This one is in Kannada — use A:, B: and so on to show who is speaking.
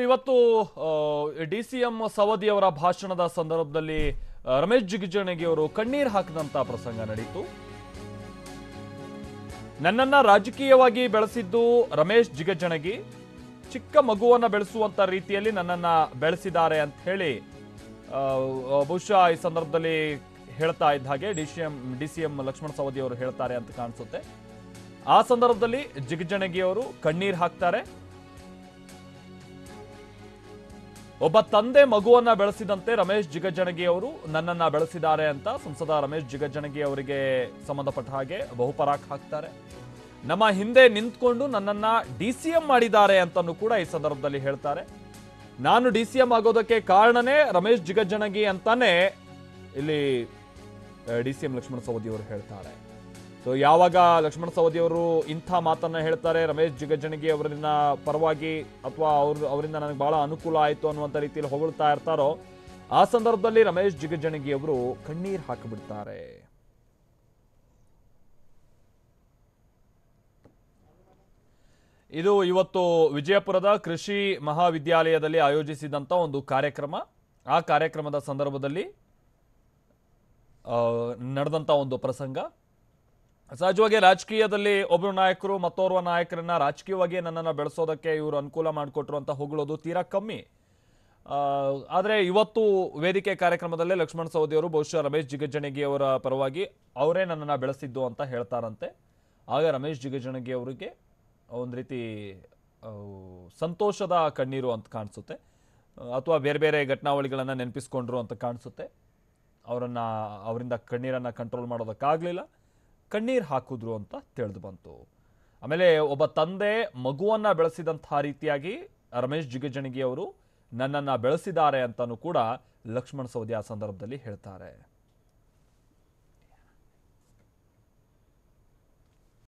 A: ಇವತ್ತು ಡಿ ಸಿ ಎಂ ಸವದಿ ಅವರ ಭಾಷಣದ ಸಂದರ್ಭದಲ್ಲಿ ಆ, ರಮೇಶ್ ಜಿಗಜಿಣಗಿ ಅವರು ಕಣ್ಣೀರ್ ಹಾಕಿದಂತ ಪ್ರಸಂಗ ನಡೀತು ನನ್ನನ್ನ ರಾಜಕೀಯವಾಗಿ ಬೆಳೆಸಿದ್ದು ರಮೇಶ್ ಜಿಗಜಣಗಿ ಚಿಕ್ಕ ಮಗುವನ್ನ ಬೆಳೆಸುವಂತ ರೀತಿಯಲ್ಲಿ ನನ್ನನ್ನ ಬೆಳೆಸಿದ್ದಾರೆ ಅಂತ ಹೇಳಿ ಆ, ಬಹುಶಃ ಈ ಸಂದರ್ಭದಲ್ಲಿ ಹೇಳ್ತಾ ಇದ್ದ ಹಾಗೆ D C M D C M Lakshman Savadi ಅವರು ಹೇಳ್ತಾರೆ ಅಂತ ಕಾಣಿಸುತ್ತೆ ಆ ಸಂದರ್ಭದಲ್ಲಿ ಜಿಗಜಣಗಿ ಅವರು ಕಣ್ಣೀರ್ ಹಾಕ್ತಾರೆ ಒಬ್ಬ ತಂದೆ ಮಗುವನ್ನ ಬೆಳೆಸಿದಂತೆ ರಮೇಶ್ ಜಿಗಜಣಗಿ ಅವರು ನನ್ನನ್ನ ಬೆಳೆಸಿದ್ದಾರೆ ಅಂತ ಸಂಸದ ರಮೇಶ್ ಜಿಗಜಣಗಿ ಅವರಿಗೆ ಸಂಬಂಧಪಟ್ಟ ಹಾಗೆ ಬಹುಪರಾಕ್ ಹಾಕ್ತಾರೆ ನಮ್ಮ ಹಿಂದೆ ನಿಂತ್ಕೊಂಡು ನನ್ನನ್ನ ಡಿ ಸಿ ಎಂ ಮಾಡಿದ್ದಾರೆ ಅಂತನೂ ಕೂಡ ಈ ಸಂದರ್ಭದಲ್ಲಿ ಹೇಳ್ತಾರೆ ನಾನು ಡಿ ಸಿ ಎಂ ಆಗೋದಕ್ಕೆ ಕಾರಣನೇ ರಮೇಶ್ ಜಿಗಜಣಗಿ ಅಂತಾನೆ ಇಲ್ಲಿ D C M Lakshman Savadi ಅವರು ಹೇಳ್ತಾರೆ ಸೊ ಯಾವಾಗ ಲಕ್ಷ್ಮಣ ಸವದಿ ಅವರು ಇಂಥ ಮಾತನ್ನ ಹೇಳ್ತಾರೆ ರಮೇಶ್ ಜಿಗಜಣಗಿ ಅವರನ್ನ ಪರವಾಗಿ ಅಥವಾ ಅವ್ರ ಅವರಿಂದ ನನಗೆ ಬಹಳ ಅನುಕೂಲ ಆಯಿತು ಅನ್ನುವಂಥ ರೀತಿಯಲ್ಲಿ ಹೊಗಳ್ತಾ ಇರ್ತಾರೋ ಆ ಸಂದರ್ಭದಲ್ಲಿ ರಮೇಶ್ ಜಿಗಜಣಗಿ ಅವರು ಕಣ್ಣೀರ್ ಹಾಕಿಬಿಡ್ತಾರೆ ಇದು ಇವತ್ತು ವಿಜಯಪುರದ ಕೃಷಿ ಮಹಾವಿದ್ಯಾಲಯದಲ್ಲಿ ಆಯೋಜಿಸಿದಂಥ ಒಂದು ಕಾರ್ಯಕ್ರಮ ಆ ಕಾರ್ಯಕ್ರಮದ ಸಂದರ್ಭದಲ್ಲಿ ಆ, ನಡೆದಂಥ ಒಂದು ಪ್ರಸಂಗ ಸಹಜವಾಗಿ ರಾಜಕೀಯದಲ್ಲಿ ಒಬ್ಬರು ನಾಯಕರು ಮತ್ತೋರ್ವ ನಾಯಕರನ್ನ ರಾಜಕೀಯವಾಗಿ ನನ್ನನ್ನು ಬೆಳೆಸೋದಕ್ಕೆ ಇವರು ಅನುಕೂಲ ಮಾಡಿಕೊಟ್ರು ಅಂತ ಹೊಗಳೋದು ತೀರಾ ಕಮ್ಮಿ ಆ, ಆದ್ರೆ ಇವತ್ತು ವೇದಿಕೆ ಕಾರ್ಯಕ್ರಮದಲ್ಲೇ ಲಕ್ಷ್ಮಣ ಸವದಿ ಅವರು ಬಹುಶಃ ರಮೇಶ್ ಜಿಗಜಣಗಿ ಅವರ ಪರವಾಗಿ ಅವರೇ ನನ್ನನ್ನು ಬೆಳೆಸಿದ್ದು ಅಂತ ಹೇಳ್ತಾರಂತೆ ಆಗ ರಮೇಶ್ ಜಿಗಜಣಗಿ ಅವರಿಗೆ ಒಂದು ರೀತಿ ಆ, ಸಂತೋಷದ ಕಣ್ಣೀರು ಅಂತ ಕಾಣಿಸುತ್ತೆ ಅಥವಾ ಬೇರೆ ಬೇರೆ ಘಟನಾವಳಿಗಳನ್ನು ನೆನಪಿಸ್ಕೊಂಡ್ರು ಅಂತ ಕಾಣಿಸುತ್ತೆ ಅವರನ್ನ ಅವರಿಂದ ಕಣ್ಣೀರನ್ನು ಕಂಟ್ರೋಲ್ ಮಾಡೋದಕ್ಕಾಗಲಿಲ್ಲ ಕಣ್ಣೀರು ಹಾಕಿದ್ರು ಅಂತ ತಿಳಿದು ಬಂತು ಆಮೇಲೆ ಒಬ್ಬ ತಂದೆ ಮಗುವನ್ನ ಬೆಳೆಸಿದಂತಹ ರೀತಿಯಾಗಿ ರಮೇಶ್ ಜಿಗಜಣಗಿ ಅವರು ನನ್ನನ್ನು ಬೆಳೆಸಿದ್ದಾರೆ ಅಂತಲೂ ಕೂಡ ಲಕ್ಷ್ಮಣ ಸವದಿ ಆ ಸಂದರ್ಭದಲ್ಲಿ ಹೇಳ್ತಾರೆ